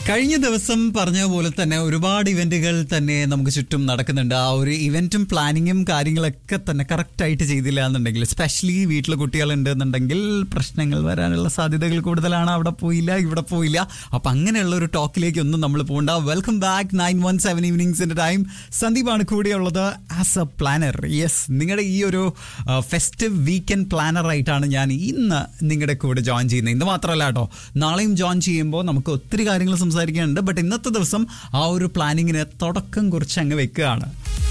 കഴിഞ്ഞ ദിവസം പറഞ്ഞ പോലെ തന്നെ ഒരുപാട് ഇവന്റുകൾ തന്നെ നമുക്ക് ചുറ്റും നടക്കുന്നുണ്ട് ആ ഒരു ഇവന്റും പ്ലാനിങ്ങും കാര്യങ്ങളൊക്കെ തന്നെ കറക്റ്റ് ആയിട്ട് ചെയ്തില്ല എന്നുണ്ടെങ്കിൽ സ്പെഷ്യലി വീട്ടിൽ കുട്ടികളുണ്ട് എന്നുണ്ടെങ്കിൽ പ്രശ്നങ്ങൾ വരാനുള്ള സാധ്യതകൾ കൂടുതലാണ് അവിടെ പോയില്ല ഇവിടെ പോയില്ല അപ്പൊ അങ്ങനെയുള്ള ഒരു ടോക്കിലേക്ക് ഒന്നും നമ്മൾ പോകണ്ട welcome back nine one seven ഈവനിങ്സിന്റെ ടൈം സന്ദീപാണ് കൂടെയുള്ളത് ആസ് എ പ്ലാനർ യെസ് നിങ്ങളുടെ ഈ ഒരു ഫെസ്റ്റീവ് വീക്കെൻഡ് പ്ലാനർ ആയിട്ടാണ് ഞാൻ ഇന്ന് നിങ്ങളുടെ കൂടെ ജോയിൻ ചെയ്യുന്നത് ഇന്ന് മാത്രമല്ല കേട്ടോ നാളെയും ജോയിൻ ചെയ്യുമ്പോൾ നമുക്ക് ഒത്തിരി കാര്യങ്ങൾ സംസാരിക്കാനുണ്ട് ബട്ട് ഇന്നത്തെ ദിവസം ആ ഒരു പ്ലാനിങ്ങിന് തുടക്കം കുറിച്ച് അങ്ങ് വെക്കുകയാണ്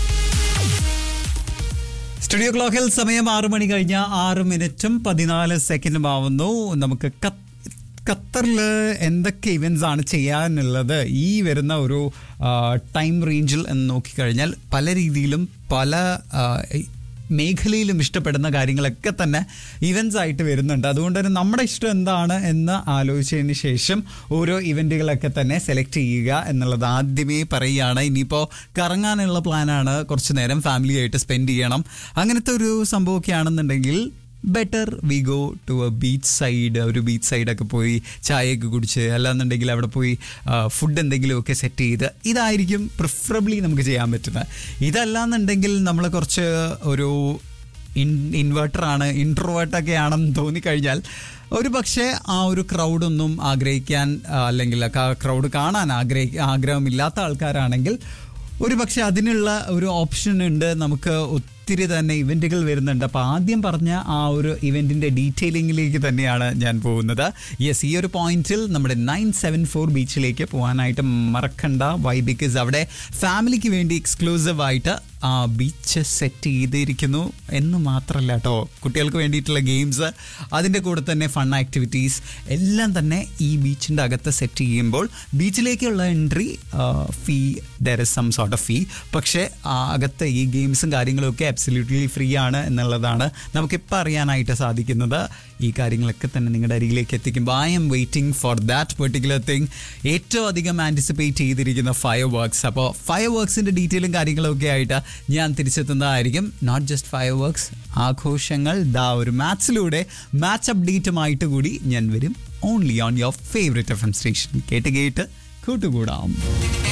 സ്റ്റുഡിയോ ക്ലോക്കിൽ സമയം ആറ് മണി കഴിഞ്ഞ ആറ് മിനിറ്റും പതിനാല് സെക്കൻഡും ആവുന്നു നമുക്ക് കത്ത് ഖത്തറിൽ എന്തൊക്കെ ഇവൻറ്റ്സ് ആണ് ചെയ്യാനുള്ളത് ഈ വരുന്ന ഒരു ടൈം റേഞ്ചിൽ എന്ന് നോക്കിക്കഴിഞ്ഞാൽ പല രീതിയിലും പല ആ, മേഖലയിലും ഇഷ്ടപ്പെടുന്ന കാര്യങ്ങളൊക്കെ തന്നെ ഇവൻറ്റ്സ് ആയിട്ട് വരുന്നുണ്ട് അതുകൊണ്ട് തന്നെ നമ്മുടെ ഇഷ്ടം എന്താണ് എന്ന് ആലോചിച്ചതിന് ശേഷം ഓരോ ഇവൻറ്റുകളൊക്കെ തന്നെ സെലക്ട് ചെയ്യുക എന്നുള്ളത് ആദ്യമേ പറയുകയാണ് ഇനിയിപ്പോൾ കറങ്ങാനുള്ള പ്ലാനാണ് കുറച്ച് നേരം ഫാമിലി ആയിട്ട് സ്പെൻഡ് ചെയ്യണം അങ്ങനത്തെ ഒരു സംഭവമൊക്കെ ആണെന്നുണ്ടെങ്കിൽ better we go to a beach side ഒരു ബീച്ച് സൈഡൊക്കെ പോയി ചായയൊക്കെ കുടിച്ച് അല്ലാന്നുണ്ടെങ്കിൽ അവിടെ പോയി ഫുഡ് എന്തെങ്കിലുമൊക്കെ സെറ്റ് ചെയ്ത് ഇതായിരിക്കും പ്രിഫറബിളി നമുക്ക് ചെയ്യാൻ പറ്റുന്നത് ഇതല്ലാന്നുണ്ടെങ്കിൽ നമ്മൾ കുറച്ച് ഒരു ഇൻ ഇൻവെർട്ടറാണ് ഇൻട്രോവേർട്ടൊക്കെ ആണെന്ന് തോന്നിക്കഴിഞ്ഞാൽ ഒരു പക്ഷേ ആ ഒരു ക്രൗഡൊന്നും ആഗ്രഹിക്കാൻ ആ, അല്ലെങ്കിൽ ക്രൗഡ് കാണാൻ ആഗ്രഹി ആഗ്രഹമില്ലാത്ത ആൾക്കാരാണെങ്കിൽ ഒരു പക്ഷെ അതിനുള്ള ഒരു ഓപ്ഷൻ ഉണ്ട് നമുക്ക് ഒത്തിരി തന്നെ ഇവന്റുകൾ വരുന്നുണ്ട് അപ്പോൾ ആദ്യം പറഞ്ഞ ആ ഒരു ഇവന്റിന്റെ ഡീറ്റെയിലിംഗിലേക്ക് തന്നെയാണ് ഞാൻ പോകുന്നത് യെസ് ഈ ഒരു പോയിന്റിൽ നമ്മുടെ നയൻ സെവൻ ഫോർ ബീച്ചിലേക്ക് പോകാനായിട്ട് മറക്കണ്ട വൈ ബിക്കോസ് അവിടെ ഫാമിലിക്ക് വേണ്ടി എക്സ്ക്ലൂസീവ് ആയിട്ട് ആ ബീച്ച് സെറ്റ് ചെയ്തിരിക്കുന്നു എന്ന് മാത്രമല്ല കേട്ടോ കുട്ടികൾക്ക് വേണ്ടിയിട്ടുള്ള ഗെയിംസ് അതിൻ്റെ കൂടെ തന്നെ ഫൺ ആക്ടിവിറ്റീസ് എല്ലാം തന്നെ ഈ ബീച്ചിൻ്റെ അകത്ത് സെറ്റ് ചെയ്യുമ്പോൾ ബീച്ചിലേക്കുള്ള entry fee there is some sort of fee പക്ഷേ ആ അകത്ത് ഈ ഗെയിംസും കാര്യങ്ങളും ഒക്കെ അബ്സല്യൂട്ട്ലി ഫ്രീ ആണ് എന്നുള്ളതാണ് നമുക്കിപ്പോൾ അറിയാനായിട്ട് സാധിക്കുന്നത് ഈ കാര്യങ്ങളൊക്കെ തന്നെ നിങ്ങളുടെ അരികിലേക്ക് എത്തിക്കുമ്പോൾ I'm waiting for that particular thing ഏറ്റവും അധികം ആൻറ്റിസിപ്പേറ്റ് ചെയ്തിരിക്കുന്ന ഫയർ വർക്ക്സ് അപ്പോൾ ഫയർ വർക്ക്സിൻ്റെ ഡീറ്റെയിലും കാര്യങ്ങളും ഒക്കെ ആയിട്ട് ഞാൻ തിരിച്ചെത്തുന്നതായിരിക്കും നോട്ട് ജസ്റ്റ് ഫയർ വർക്ക്സ് ആഘോഷങ്ങൾ ദാ ഒരു മാത്സിലൂടെ മാച്ച് അപ്ഡേറ്റുമായിട്ട് കൂടി ഞാൻ വരും only on your favourite F M station കേട്ട് കേട്ട് കൂട്ടുകൂടാം